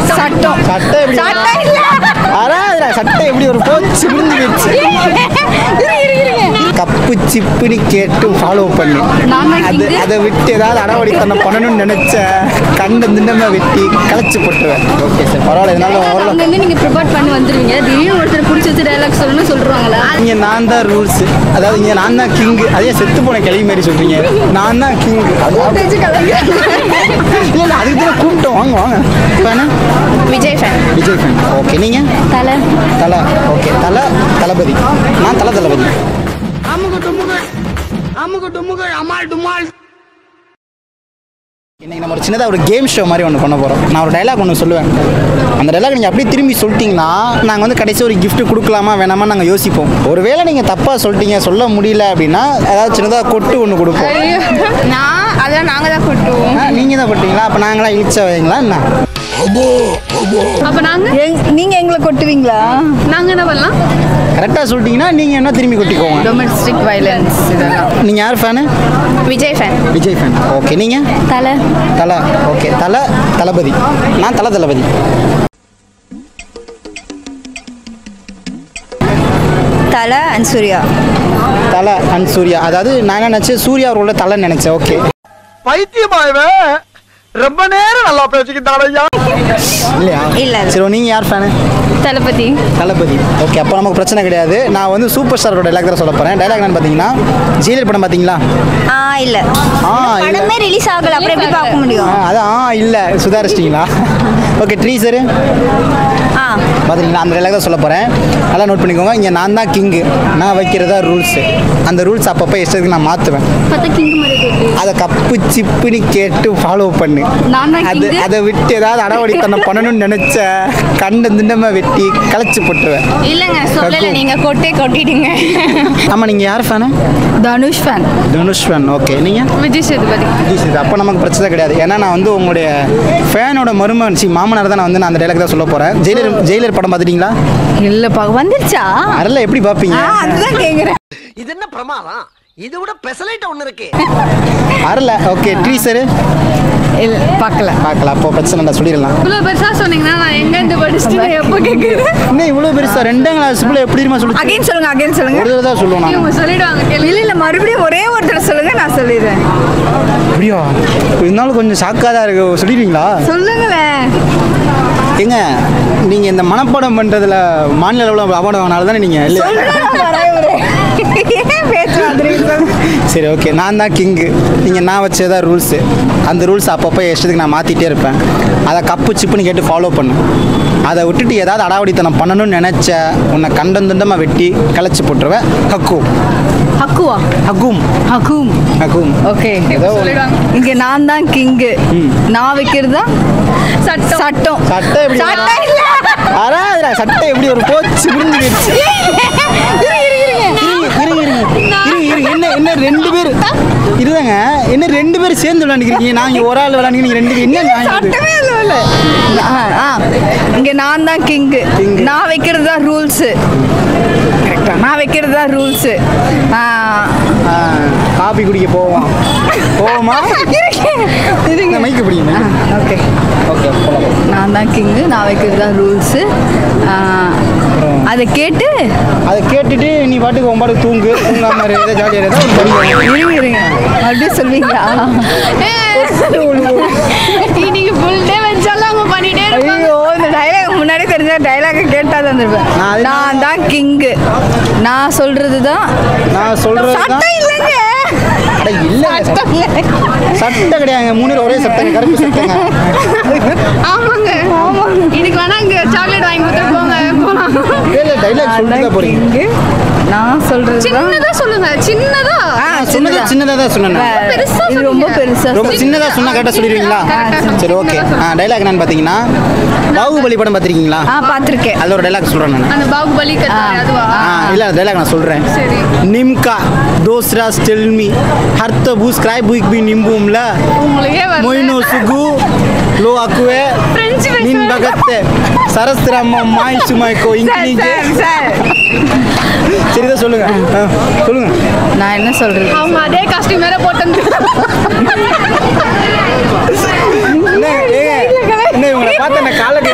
சட்டம் சட்டை எப்படி சட்டம் இல்ல வராதுடா சட்டை எப்படி ஒரு போச்சு விழுந்து போச்சு இரு இரு இருங்க கப்பு சிப்புன்னு கேட்டு ஃபாலோ பண்ணு நான் தான் அது king. அதை விட்டு ஏதாவது அடவடித்தனம் பண்ணணும்னு நினைச்ச கண்ட திண்டமா வெட்டி களைச்சு போட்டுருவேன் ஓகே சார் பரவாயில்ல இதனால ஓரளவு அங்கங்க நீங்க ப்ரிப்பேர் பண்ணி வந்துருவீங்க திடீர்னு ஒருத்தர் பிடிச்சி வச்சு டைலாக் சொல்லணும்னு சொல்றாங்களா இங்க நான் தான் ரூல்ஸ் அதாவது இங்க நான் தான் கிங் அதே செத்து போன கிளவி மாதிரி சொல்றீங்க நான் தான் கிங் இல்ல இல்ல அதுக்கு தான் கூப்பிட்டோம் வாங்க வாங்க ஃபேனா Vijay fan Vijay fan okay நீங்க தலை தலை ஓகே தலை தளபதி நான் தலை தளபதி இன்னைக்கு நம்ம ஒரு சின்னதாக ஒரு கேம் ஷோ மாதிரி ஒன்று பண்ண போகிறோம் நான் ஒரு டைலாக் ஒன்று சொல்லுவேன் அந்த டைலாக் நீங்கள் அப்படியே திரும்பி சொல்லிட்டீங்கன்னா நாங்கள் வந்து கடைசி ஒரு gift கொடுக்கலாமா வேணாமா நாங்கள் யோசிப்போம் ஒருவேளை நீங்கள் தப்பாக சொல்லிட்டீங்க சொல்ல முடியல அப்படின்னா ஏதாவது சின்னதாக கொட்டு ஒன்று கொடுப்போம் நான் அதெல்லாம் நாங்க தான் கொட்டுவோம் நீங்கள் தான் கொட்டீங்களா அப்போ நாங்களாம் இழிச்ச வைங்களா என்ன அப்ப நாங்க நீங்க எங்களை கொட்டுவீங்களா நாங்க என்ன பண்ணலாம் கரெக்டாக சொல்லிட்டீங்கன்னா நீங்கள் என்ன திரும்பி கொட்டிக்கோங்க டொமஸ்டிக் வயலன்ஸ் இதெல்லாம் நீங்கள் யார் fan Vijay fan Vijay fan okay நீங்கள் தலை தலை ஓகே தலை தளபதி நான் தலை தளபதி தலை அண்ட் சூர்யா தலை அண்ட் சூர்யா அதாவது நான் என்ன நினச்சேன் சூர்யா அவரோட தலைன்னு நினச்சேன் ஓகே பைத்தியமாயவே ரொம்ப நேரம் நல்லா பேசிக்கிட்டான் ஐயா இல்லையா இல்ல. சரி நீங்கள் யார் ஃபேனு தளபதி தளபதி ஓகே அப்போ நமக்கு பிரச்சனை கிடையாது நான் வந்து சூப்பர் ஸ்டாரோட டைலாக் தான் சொல்ல போகிறேன் டைலாக் என்னன்னு பார்த்தீங்கன்னா ஜெயிலர் படம் பார்த்தீங்களா ஆ இல்ல ஆ இல்லை படமே ரிலீஸ் ஆகல அப்புறம் எப்படி பார்க்க ஆ முடியும் அதான் ஆ இல்லை சுதாரிச்சிட்டிங்களா ஓகே ட்ரீசரு ஆ பார்த்துருங்களா அந்த டைலாக் தான் சொல்ல போகிறேன் நல்லா நோட் பண்ணிக்கோங்க இங்கே நான் தான் கிங்கு நான் வைக்கிறதா ரூல்ஸு அந்த ரூல்ஸ் அப்பப்போ இஷ்டத்துக்கு நான் மாற்றுவேன் பார்த்தா கிங் மாதிரி கொட்டு அதை கப்பு சிப்புன்னு கேட்டு ஃபாலோ பண்ணு நான் தான் அது king. அதை விட்டு ஏதாவது அடவடித்தனம் பண்ணணும்னு நினைச்ச கண்ட திண்டமா வெட்டி களைச்சு போட்டுருவேன் இல்லங்க சொல்லல கக்கு. நீங்க கொட்டே கொட்டிடுங்க ஆமா நீங்க யார் fan Dhanush fan Dhanush fan okay நீங்க விஜய் சேதுபதி விஜய் சேது அப்போ நமக்கு பிரச்சனை கிடையாது ஏன்னா நான் வந்து உங்களுடைய ஃபேனோட மருமகன் சி மாமனார் தான் நான் வந்து நான் அந்த டைலாக் தான் சொல்ல போறேன் ஜெயிலர் ஜெயிலர் படம் பார்த்துட்டீங்களா இல்ல பா வந்துருச்சா அதில் எப்படி பார்ப்பீங்க ஆ அதுதான் கேக்குறேன் இது என்ன பிரமாதம் இது விட பெசலைட் ஒண்ணு இருக்கு அறல ஓகே ட்ரீசரு இல்ல பார்க்கல பார்க்கல அப்போ பிரச்சனை இல்லை சொல்லிடலாம் இவ்வளோ பெருசா சொன்னீங்கன்னா நான் எங்க இருந்து படிச்சுட்டு எப்போ கேட்குறேன் இன்னும் இவ்வளோ பெருசா ரெண்டாம் கிளாஸ் பிள்ளை எப்படி தெரியுமா சொல்லி அகைன் சொல்லுங்க அகைன் சொல்லுங்க ஒரு தடவை தான் சொல்லுவோம் நான் இவங்க சொல்லிடுவாங்க கேள்வி இல்ல இல்ல மறுபடியும் ஒரே ஒரு தடவை சொல்லுங்க நான் சொல்லிடுறேன் அப்படியா இருந்தாலும் கொஞ்சம் ஷாக்காக தான் இருக்கு சொல்லிடுவீங்களா சொல்லுங்களேன் ஏங்க நீங்கள் இந்த மனப்பாடம் பண்ணுறதுல மாநில அளவில் அவார்டு வாங்கினால தானே நீங்கள் இல்லை ஏன் பேச்சு வந்துருக்கீங்க சரி ஓகே நான் தான் கிங்கு நீங்கள் நான் வச்சதா ரூல்ஸு அந்த ரூல்ஸ் அப்பப்போ இஷ்டத்துக்கு நான் மாற்றிட்டே இருப்பேன் அதை கப்பு சிப்புன்னு கேட்டு ஃபாலோ பண்ணு அதை விட்டுட்டு ஏதாவது அடாவடித்தனம் பண்ணணும்னு நினச்ச உன்னை கண்டந்துண்டமாக வெட்டி களைச்சி போட்டுருவேன் ஹக்கும் ஹக்குவா ஹக்கும் ஹக்கும் ஹக்கும் ஓகே ஏதோ ஒண்ணு. சொல்லிடுவாங்க இங்க நான் தான் கிங்கு ம். நான் வைக்கிறதா சட்டம் சட்டம் சட்டை எப்படி சட்டம் இல்ல அறாதுடா சட்டை எப்படி ஒரு போச்சு விழுந்து போயிடுச்சு இருங்க, இருங்க, இருங்க. இருங்க, இருங்க. என்ன என்ன ரெண்டு பேர் இருதாங்க என்ன ரெண்டு பேரும் சேர்ந்து விளையாண்டுக்கிறீங்க நாங்க ஒரு ஆள் விளையாண்டு நீங்க ரெண்டு பேர் என்ன நியாயம் இது? சட்டமே இல்ல இல்ல ஆ, ஆ. இங்க நான் தான் கிங்கு King. நான் வைக்கிறது தான் ரூல்ஸு கரெக்டா நான் வைக்கிறது தான் ரூல்ஸு ஆ, காபி குடிக்க போவோம் போவோமா இந்த மைக்கு பிடிங்க ஓகே ஓகே போலாம் நான் தான் கிங்கு நான் வைக்கிறது தான் ரூல்ஸு அதை கேட்டு அதை கேட்டுட்டு நீ பாட்டுக்கு உன் பாட்டுக்கு தூங்கு தூங்காம இரு, ஏதோ ஜாலியாக இருந்தால் ஒரு படிக்கும் இருங்க இருங்க மறுபடியும் சொல்வீங்களா நீங்க ஃபுல் டே வச்சாலும் அவங்க பண்ணிட்டே இருப்பாங்க ஐயோ இந்த டைலாக் முன்னாடி தெரிஞ்ச டைலாக கேட்டா தான் இருப்பேன் நான் அது- நான் தான் கிங்கு நான் சொல்றது தான் நான் சொல்றது தான் சட்டம் இல்லைங்க அட இல்லை சட்டை கிடையாதுங்க மூணு பேர் ஒரே சட்டைங்க கருப்பு சட்டைங்க ஆமாங்க இதுக்கு வேணா இங்க சாக்லேட் வாங்கி கொடுத்து போங்க போலாம் இல்லை டைலாக் சொல்லிட்டு தான் போறீங்க கிங்கு நான் சொல்றது தான் சின்னதா சொல்லுங்க சின்னதா ஆ, சொன்னது சின்னதாக தான் சொன்னேன் நான். பெருசா இது ரொம்ப பெருசா ரொம்ப சின்னதாக சொன்னா கரெக்டாக சொல்லிடுவீங்களா சரி ஓகே ஆ டைலாக் என்னன்னு பார்த்தீங்கன்னா பாகுபலி படம் பார்த்துருக்கீங்களா ஆ பார்த்துருக்கேன் அதில் ஒரு டைலாக் சொல்கிறேன் நான் அந்த பாகுபலி கத்தாரு அதுவா ஆ இல்லை டைலாக் நான் சொல்கிறேன் சரி நிம்கா தோஸ்ரா ஸ்டெல்மி ஹர்த்த பூ ஸ்கிரை புக் பி நிம்பும்ல உங்களுக்கே வரல. மொய்னோ சுகு லோ அக்குவே French பேசுறாங்க. நின் பகத்தே சரஸ்திராமா மாய் சுமாய்க்கோ இங்கிலீஷ் சார் சரி தான் சொல்லுங்க ஆ, சொல்லுங்க நான் என்ன சொல்றது அவங்க அதே காஸ்டியூம் வேற போட்டு என்ன ஏங்க என்ன இவங்களை பார்த்து என்ன காலை கை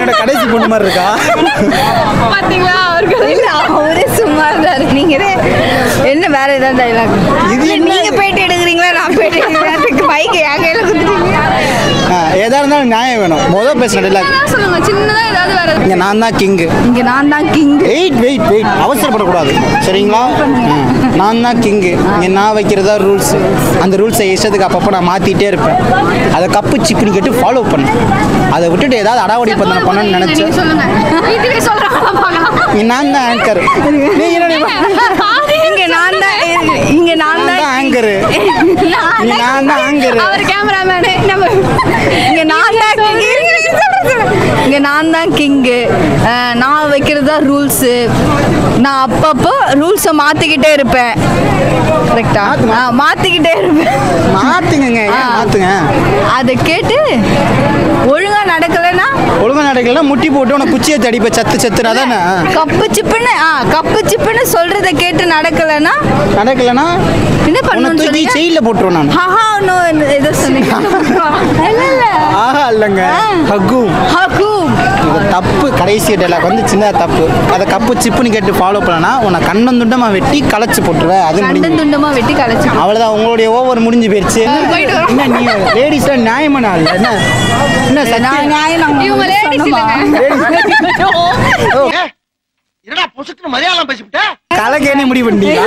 என்னோட கடைசி பொண்ணு மாதிரி இருக்கா பாத்தீங்களா அவருக்கு இல்ல அவரே சும்மா இருந்தாரு நீங்க இதே- என்ன வேற ஏதாவது டைலாக் இது இது என்ன? நீங்க போயிட்டு எடுக்கிறீங்களா நான் போயிட்டு எடுக்கிறேன் பைக் என் கையில கொடுத்துட்டீங்க ஆ, எதா இருந்தாலும் நியாயம் வேணும் முதல் பேசுன டைலாக் என்ன சொல்லுங்க சின்னதா ஏதாவது வேற இங்க நான் தான் கிங்கு இங்க நான் தான் கிங் வெயிட் வெயிட் வெயிட் அவசரப்படக்கூடாது சரிங்களா ம். நான் தான் கிங்கு இங்கே நான் வைக்கிறதா ரூல்ஸ் அந்த ரூல்ஸை இஷ்டத்துக்கு அப்பப்போ நான் மாற்றிட்டே இருப்பேன் அதை கப்பு சிப்புன்னு கேட்டு ஃபாலோ பண்ணேன் அதை விட்டுட்டு ஏதாவது அடாவடி பண்ண பண்ணணும்னு நீங்க நினச்சேன் சொல்லுங்க வீட்டுக்கு சொல்றாங்க இங்கே நான் தான் ஆங்கர் நீ என்னடி இங்க நான் தான் இங்க நான் நான் தான் தான் ஆங்கரு இங்கே நான் தான் ஆங்கரு அவர் கேமராமேனு நம்ம இங்க நான் தான் king. இருங்க, இருங்க, சொல்றேன், சொல்றேன். இங்க நான் தான் கிங்கு நான் வைக்கிறது தான் ரூல்ஸு நான் அப்பப்போ ரூல்ஸை மாற்றிக்கிட்டே இருப்பேன் கரெக்டா மாத்துமா? மாற்றிக்கிட்டே இருப்பேன் மாற்றுங்க ஆ. மாற்றுங்க அதை கேட்டு ஒழுங்கா நடக்கலைன்னா ஒழுங்கா நடக்கலன்னா முட்டி போட்டு உனக்கு குச்சியை தடிப்ப சத்து சத்துனா தானே கப்பு சிப்புன்னு ஆ கப்பு சிப்புன்னு சொல்றத கேட்டு நடக்கலைன்னா நடக்கலன்னா என்ன உன்னை பண்ணணும்னு தூக்கி சொன்னீங்க ஜெயிலில் போட்டுருவேன் நான் ஹஹா நோ ஏதோ சொன்னீங்க இல்ல இல்ல ஆஹா இல்லைங்க ஆ. ஹக்கும் ஹகும் இது தப்பு கடைசி டைலாக் வந்து சின்ன தப்பு அதை கப்பு சிப்புன்னு கேட்டு ஃபாலோ பண்ணனா உன்னை கண்ணம் துண்டமா வெட்டி களைச்சு போட்டுருவேன் அது கண்டன் முடிஞ்சு துண்டமா வெட்டி கலைச்சு அவ்வளோதான் உங்களுடைய ஓவர் முடிஞ்சு போயிடுச்சு போயிட்டு வரோம். என்ன நீ லேடிஸ்ல நியாயமான ஆள் என்ன என்ன நான் சத்தியம் நியாயம் நாங்க இவங்க லேடிஸ் இல்லைங்க என்னடா பொசுக்குன்னு மலையாளம் பேசிவிட்ட கலக்கேனே முடிவு பண்ணிட்டீங்களா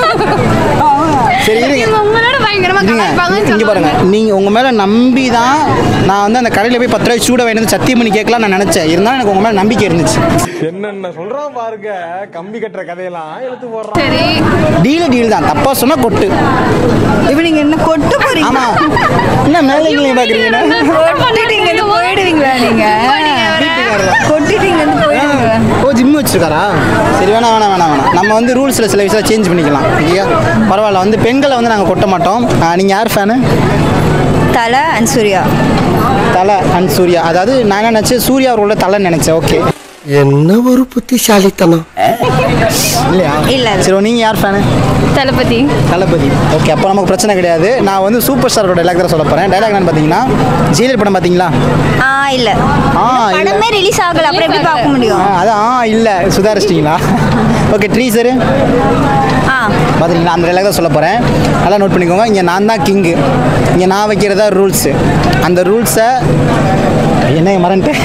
சரி இருங்க இவங்க உங்களோட பயங்கரமா இருங்க கலாய்ப்பாங்கன்னு இங்க பாருங்க சொல்லுவாங்க நீங்க உங்க மேல நம்பி தான் நான் வந்து அந்த கடையில போய் பத்து ரூபாய் சூட வேணும் சத்தியம் பண்ணி கேட்கலாம் நான் நினைச்சேன் இருந்தாலும் எனக்கு உங்க மேல நம்பிக்கை இருந்துச்சு என்னென்ன சொல்றான் பாருங்க கம்பி கட்டுற கதையெல்லாம் இழுத்து போடுறான் சரி டீல் டீல் தான் தப்பா சொன்னா கொட்டு இப்ப நீங்க என்ன கொட்டு போறீங்க ஆமா என்ன மேலே இங்கே பாக்குறீங்கன்னா கொட்டிட்டு இங்க இருந்து போயிடுவீங்களா நீங்க கொட்டிட்டு இங்க இருந்து போயிடுவீங்க ஓ ஜிம் வச்சிருக்காரா சரி வேணாம் வேணாம் வேணாம் வேணாம் நம்ம வந்து ரூல்ஸில் சில விஷயம் சேஞ்ச் பண்ணிக்கலாம் இல்லையா பரவாயில்ல வந்து பெண்களை வந்து நாங்கள் கொட்ட மாட்டோம் நீங்கள் யார் ஃபேனு தலை அண்ட் சூர்யா தலை அண்ட் சூர்யா அதாவது நான் என்ன நினச்சேன் சூர்யா அவரோட தலைன்னு நினச்சேன் ஓகே என்ன ஒரு புத்திசாலித்தனம் இல்லையா இல்ல. சரி நீங்கள் யார் ஃபேனு தளபதி தளபதி ஓகே அப்போ நமக்கு பிரச்சனை கிடையாது நான் வந்து சூப்பர் ஸ்டாரோட டைலாக் தான் சொல்ல போகிறேன் டைலாக் என்னன்னு பார்த்தீங்கன்னா ஜெயிலர் படம் பார்த்தீங்களா ஆ இல்ல ஆ இல்லை படமே ரிலீஸ் ஆகல அப்புறம் எப்படி பார்க்க ஆ முடியும் அதான் ஆ இல்லை சுதாரிச்சிட்டிங்களா ஓகே ட்ரீசரு ஆ பார்த்துருங்களா அந்த டைலாக் தான் சொல்ல போகிறேன் நல்லா நோட் பண்ணிக்கோங்க இங்கே நான் தான் கிங்கு இங்கே நான் வைக்கிறதா ரூல்ஸு அந்த ரூல்ஸை என்ன மறந்துட்டேன்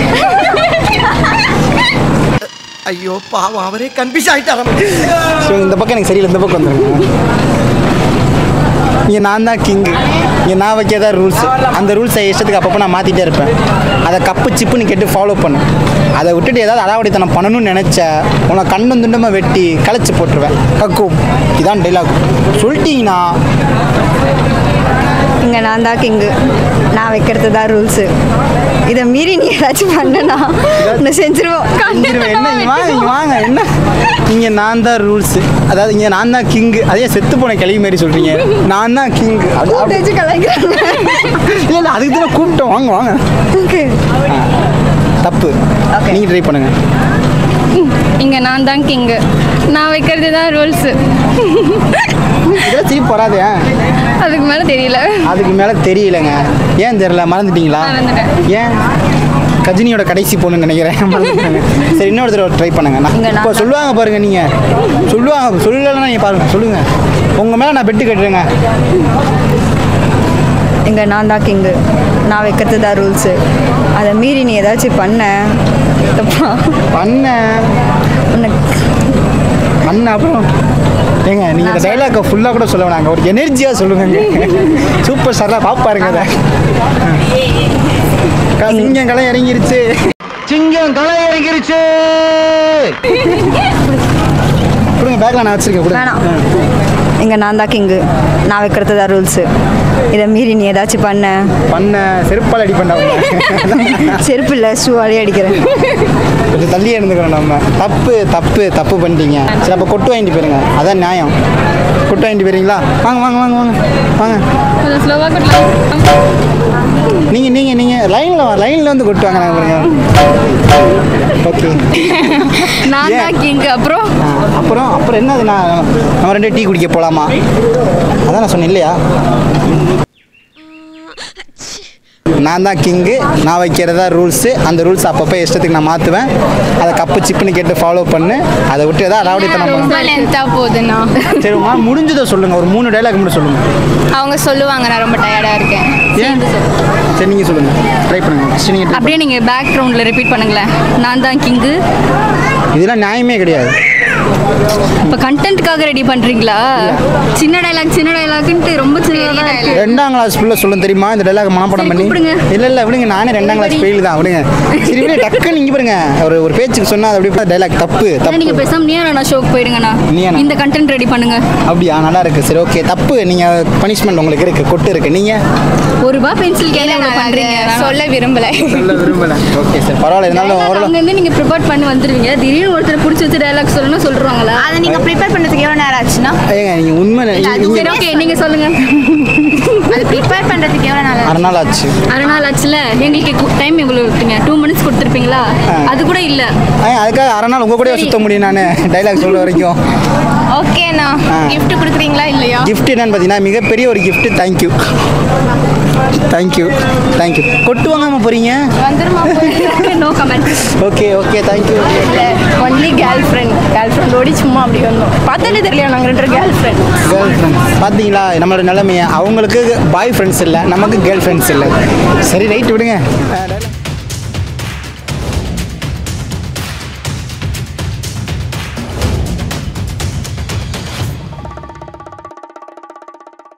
ஐயோ பாவம் அவரே கன்ஃபியூஸ் ஆயிட்டாராம் ஸோ இந்த பக்கம் எனக்கு சரியில்லை இந்த பக்கம் வந்துருங்க இங்கே நான் தான் கிங்கு இங்கே நான் வைக்கிறதா ரூல்ஸு அந்த ரூல்ஸை இஷ்டத்துக்கு அப்பப்போ நான் மாற்றிட்டே இருப்பேன் அதை கப்பு சிப்புன்னு கேட்டு ஃபாலோ பண்ணேன் அதை விட்டுட்டு ஏதாவது அடாவடித்தனம் பண்ணணும்னு நினச்ச உன்னை கண்ணும் துண்டமாக வெட்டி களைச்சி போட்டுருவேன் கக்கும் இதான் டைலாக் சொல்லிட்டீங்கன்னா இங்க நான் தான் கிங்கு நான் வைக்கிறது தான் ரூல்ஸு இதை மீறி நீ ஏதாச்சும் பண்ணனா உன்னை செஞ்சிருவோம் செஞ்சிருவேன். என்ன இங்க வாங்க இங்க வாங்க என்ன இங்க நான் தான் ரூல்ஸ் அதாவது இங்க நான் தான் கிங் அதே செத்து போன கிளவி மாதிரி சொல்றீங்க நான் தான் கிங் வச்சு கலாய்க்கிறாங்க இல்ல அதுக்கு தான் கூப்பிட்டோம் வாங்க வாங்க Okay. தப்பு Okay. நீங்க ட்ரை பண்ணுங்க இங்க நான் தான் கிங்கு நான் வைக்கிறது தான் ரூல்ஸ் இதெல்லாம் சிரிப்பு வராது ஏன்? அதுக்கு மேல தெரியல அதுக்கு மேல தெரியலங்க ஏன் தெரியல மறந்துட்டீங்களா மறந்துட்டேன். ஏன் கஜினியோட கடைசி பொண்ணுன்னு நினைக்கிறேன் மறந்துட்டாங்க. சரி இன்னொரு தடவை ட்ரை பண்ணுங்க நான் இங்க நான் இப்போ சொல்லுவாங்க பாருங்க நீங்க சொல்லுவாங்க சொல்லலைன்னா நீங்க பாருங்க சொல்லுங்க உங்க மேல நான் பெட்டு கட்டுறேங்க இங்க நான் தான் கிங்கு நான் வைக்கிறது தான் ரூல்ஸு அதை மீறி நீ ஏதாச்சும் பண்ண தப்பா பண்ண உனக்கு பண்ண அப்புறம் ஏங்க நீங்க இந்த டைலாக்கை ஃபுல்லாக கூட சொல்ல வேணாங்க ஒரு எனர்ஜியாக சொல்லுங்க சூப்பர் ஸ்டார்லாம் பாப்பாருங்க அதை க- சிங்கம் கலை இறங்கிருச்சு சிங்கம் களை இறங்கிருச்சு கொடுங்க பேக்கில் நான் வச்சிருக்கேன் கொடுங்க வேணாம் இங்க நான் தான் கிங்கு நான் வைக்கிறது தான் ரூல்ஸு இதை மீறி நீ ஏதாச்சும் பண்ண பண்ண செருப்பால் அடி பண்ண செருப்பு இல்லை ஷூவாலே அடிக்கிறேன் கொஞ்சம் தள்ளியே இருந்துக்கிறோம் நம்ம தப்பு தப்பு தப்பு பண்ணிட்டீங்க சரி அப்போ கொட்டு வாங்கிட்டு போயிருங்க அதான் நியாயம் கொட்டு வாங்கிட்டு போயிருங்களா வாங்க வாங்க வாங்க வாங்க வாங்க கொஞ்சம் ஸ்லோவா கொடுக்கலாம் நீங்கள் நீங்கள் நீங்கள் லைனில் லைனில் வந்து கொட்டு வாங்க நாங்கள் பாருங்க ஓகே நான் தான் கிங் அப்புறம் ஆ, அப்புறம் அப்புறம் என்னது நான் நம்ம ரெண்டு டீ குடிக்க போகலாமா அதான் நான் சொன்னேன் இல்லையா நான் தான் கிங்கு நான் வைக்கிறதா ரூல்ஸு அந்த ரூல்ஸ் அப்பப்போ இஷ்டத்துக்கு நான் மாற்றுவேன் அதை கப்பு சிப்புன்னு கேட்டு ஃபாலோ பண்ணு அதை விட்டு ஏதாவது அடாவடித்தனம் ரொம்ப பண்ணு லென்த்தாக போகுதுண்ணா சரி உமா முடிஞ்சதை சொல்லுங்கள் ஒரு மூணு டைலாக் மட்டும் சொல்லுங்கள் அவங்க சொல்லுவாங்க நான் ரொம்ப டயர்டாக இருக்கேன் ஏன் சரி நீங்கள் சொல்லுங்கள் ட்ரை பண்ணுங்கள் ஃபஸ்ட்டு நீங்கள் அப்படியே நீங்கள் பேக்ரவுண்டில் ரிப்பீட் பண்ணுங்களேன் நான் தான் கிங்கு இதெல்லாம் நியாயமே கிடையாது இப்போ கண்டென்ட்காக ரெடி பண்ணுறீங்களா சின்ன டைலாக் சின்ன டைலாக்ன்ட்டு ரொம்ப சின்னதாக இருக்கு ரெண்டாம் கிளாஸ் பிள்ளை சொல்ல தெரியுமா இந்த டைலாக் மனப்பாடம் சரி, பண்ணி கூப்பிடுங்க. இல்லை இல்லை விடுங்க நானே ரெண்டாம் கிளாஸ் ஃபெயில் தான் விடுங்க சரி விடுங்க டக்குன்னு நீங்கள் பாருங்க ஒரு ஒரு பேச்சுக்கு சொன்னால் அது அப்படியே டைலாக் தப்பு நீங்கள் தப்பு பேசாமல் நீயா ஷோக்கு போயிடுங்கண்ணா நீயா இந்த கண்டென்ட் ரெடி பண்ணுங்க அப்படியா நல்லா இருக்கு சரி ஓகே தப்பு நீங்கள் பனிஷ்மெண்ட் உங்களுக்கு இருக்கு கொட்டு இருக்கு நீங்கள் ஒரு ரூபா பென்சில் கேட்க இவ்வளோ பண்ணுறீங்க சொல்ல விரும்பல சொல்ல விரும்பல ஓகே சார் பரவாயில்ல இருந்தாலும் ஓரளவு அங்கேருந்து நீங்கள் ப்ரிப்பேர் பண்ணி வந்துருவீங்க திடீர்னு ஒருத்தர் பிடிச்சி வச்சு டைலாக் சொல்லணும்னு சொல்லிருவாங்களா அதை நீங்கள் ப்ரிப்பேர் பண்ணுறதுக்கு எவ்வளோ நேரம் ஆச்சுன்னா ஏங்க நீங்கள் உண்மை நீங்க- சரி ஓகே நீங்கள் சொல்லுங்கள் அது ப்ரிப்பேர் பண்ணுறதுக்கு எவ்வளோ நேரம் அரை நாள் ஆச்சு அரை நாள் ஆச்சுல எங்களுக்கு டைம் எவ்வளோ கொடுத்தீங்க டூ மினிட்ஸ் கொடுத்துருப்பீங்களா அது கூட இல்லை ஏன் அதுக்காக அரை நாள் உங்கள் கூட சுத்த முடியும் நான் டைலாக் சொல்ல வரைக்கும் ஓகேண்ணா ஆ. gift கொடுக்குறீங்களா இல்லையா gift என்னன்னு பார்த்தீங்கன்னா மிகப்பெரிய ஒரு gift தேங்க்யூ தேங்க்யூ தேங்க்யூ கொட்டு வாங்காம போகிறீங்க வந்துருமா no comment okay okay thank you only girlfriend girl ஃப்ரெண்டோடி சும்மா அப்படி வந்தோம் பார்த்தாலே தெரியல நாங்கள் ரெண்டு கேர்ள் ஃப்ரெண்ட் கேர்ள் ஃப்ரெண்ட்ஸ் பார்த்தீங்களா நம்மளோட நிலைமையை அவங்களுக்கு பாய் ஃப்ரெண்ட்ஸ் இல்லை நமக்கு கேர்ள் ஃப்ரெண்ட்ஸ் இல்லை சரி ரைட் விடுங்க